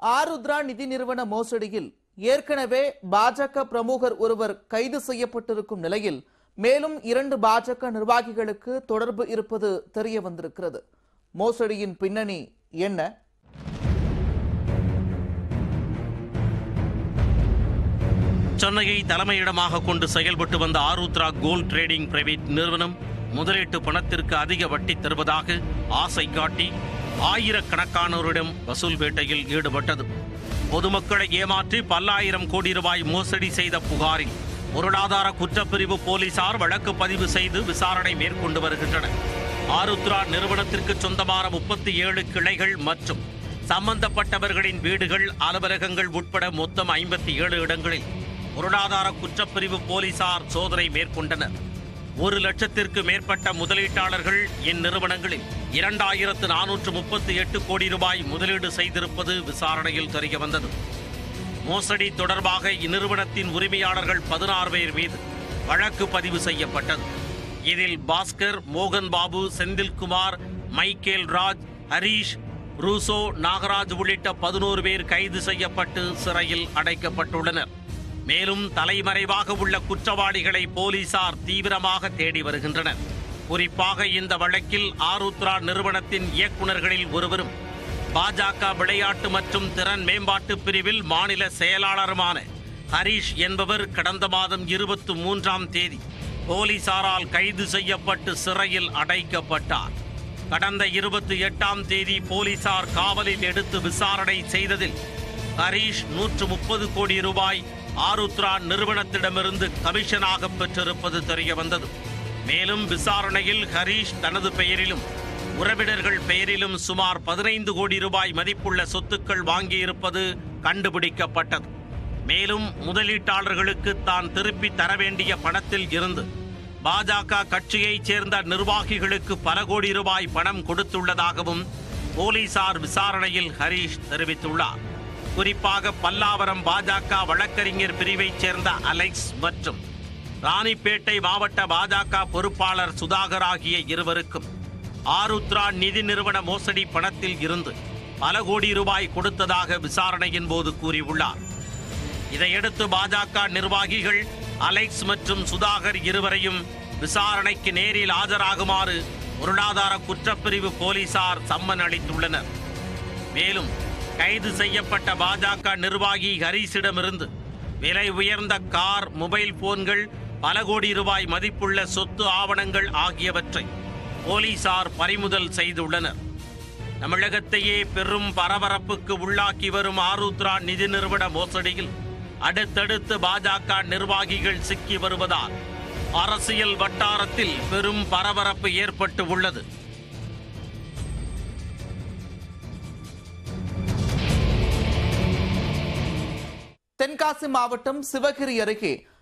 ஆருத்ரா நிதி நிறுவன மோசடியில் ஏற்கனவே பாஜக பிரமுகர் ஒருவர் கைது செய்யப்பட்டிருக்கும் நிலையில் மேலும் இரண்டு பாஜக நிர்வாகிகளுக்கு தொடர்பு இருப்பது தெரிய வந்திருக்கிறது மோசடியின் பின்னணி என்ன சென்னையை தலைமையிடமாக கொண்டு செயல்பட்டு வந்த ஆருத்ரா கோல்ட் ட்ரேடிங் பிரைவேட் நிறுவனம் முதலீட்டு பணத்திற்கு அதிக வட்டி தருவதாக ஆசை காட்டி ஆயிரக்கணக்கானோரிடம் வசூல் வேட்டையில் ஈடுபட்டது பொதுமக்களை ஏமாற்றி பல்லாயிரம் கோடி ரூபாய் மோசடி செய்த புகாரில் பொருளாதார குற்றப்பிரிவு போலீசார் வழக்கு பதிவு செய்து விசாரணை மேற்கொண்டு வருகின்றனர் ஆருத்ரா நிறுவனத்திற்கு சொந்தமான முப்பத்தி ஏழு கிளைகள் மற்றும் சம்பந்தப்பட்டவர்களின் வீடுகள் அலுவலகங்கள் உட்பட மொத்தம் ஐம்பத்தி ஏழு இடங்களில் பொருளாதார குற்றப்பிரிவு போலீசார் சோதனை மேற்கொண்டனர் ஒரு லட்சத்திற்கு மேற்பட்ட முதலீட்டாளர்கள் இந்நிறுவனங்களில் இரண்டாயிரத்து நானூற்று முப்பத்தி எட்டு கோடி ரூபாய் முதலீடு செய்திருப்பது விசாரணையில் தெரிய வந்தது மோசடி தொடர்பாக இந்நிறுவனத்தின் உரிமையாளர்கள் பதினாறு பேர் மீது வழக்கு பதிவு செய்யப்பட்டது இதில் பாஸ்கர் மோகன் பாபு செந்தில்குமார் மைக்கேல் ராஜ் ஹரீஷ் ரூசோ நாகராஜ் உள்ளிட்ட பதினோரு பேர் கைது செய்யப்பட்டு சிறையில் அடைக்கப்பட்டுள்ளனர் மேலும் தலைமறைவாக உள்ள குற்றவாளிகளை போலீசார் தீவிரமாக தேடி வருகின்றனர் குறிப்பாக இந்த வழக்கில் ஆருத்ரா நிறுவனத்தின் இயக்குநர்களில் ஒருவரும் பாஜக விளையாட்டு மற்றும் திறன் மேம்பாட்டு பிரிவில் மாநில செயலாளருமான ஹரீஷ் என்பவர் கடந்த மாதம் இருபத்தி மூன்றாம் தேதி போலீசாரால் கைது செய்யப்பட்டு சிறையில் அடைக்கப்பட்டார் கடந்த இருபத்தி எட்டாம் தேதி போலீசார் காவலில் எடுத்து விசாரணை செய்ததில் ஹரீஷ் நூற்று முப்பது கோடி ரூபாய் ஆருத்ரா நிறுவனத்திடமிருந்து கமிஷனாக பெற்றிருப்பது தெரிய வந்தது மேலும் விசாரணையில் ஹரீஷ் தனது பெயரிலும் உறவினர்கள் பெயரிலும் சுமார் பதினைந்து கோடி ரூபாய் மதிப்புள்ள சொத்துக்கள் வாங்கியிருப்பது கண்டுபிடிக்கப்பட்டது மேலும் முதலீட்டாளர்களுக்கு தான் திருப்பி தர வேண்டிய பணத்தில் இருந்து பாஜக கட்சியைச் சேர்ந்த நிர்வாகிகளுக்கு பல கோடி ரூபாய் பணம் கொடுத்துள்ளதாகவும் போலீசார் விசாரணையில் ஹரீஷ் தெரிவித்துள்ளார் குறிப்பாக பல்லாவரம் பாஜக வழக்கறிஞர் பிரிவைச் சேர்ந்த அலெக்ஸ் மற்றும் ராணிப்பேட்டை மாவட்ட பாஜக பொறுப்பாளர் சுதாகர் ஆகிய இருவருக்கும் ஆருத்ரா நிதி நிறுவன மோசடி பணத்தில் இருந்து பல கோடி ரூபாய் கொடுத்ததாக விசாரணையின் போது கூறியுள்ளார் இதையடுத்து பாஜக நிர்வாகிகள் அலெக்ஸ் மற்றும் சுதாகர் இருவரையும் விசாரணைக்கு நேரில் ஆஜராகுமாறு பொருளாதார குற்றப்பிரிவு போலீசார் சம்மன் அளித்துள்ளனர் மேலும் கைது செய்யப்பட்ட பாஜக நிர்வாகி ஹரிஸிடமிருந்து விலை உயர்ந்த கார் மொபைல் போன்கள் பல கோடி ரூபாய் மதிப்புள்ள சொத்து ஆவணங்கள் ஆகியவற்றை போலீசார் பறிமுதல் செய்துள்ளனர் தமிழகத்தையே பெரும் பரபரப்புக்கு உள்ளாக்கி வரும் ஆருத்ரா நிதி நிறுவன மோசடியில் அடுத்தடுத்து பாஜக நிர்வாகிகள் சிக்கி வருவதால் அரசியல் வட்டாரத்தில் பெரும் பரபரப்பு ஏற்பட்டு உள்ளது தென்காசி மாவட்டம் சிவகிரி அருகே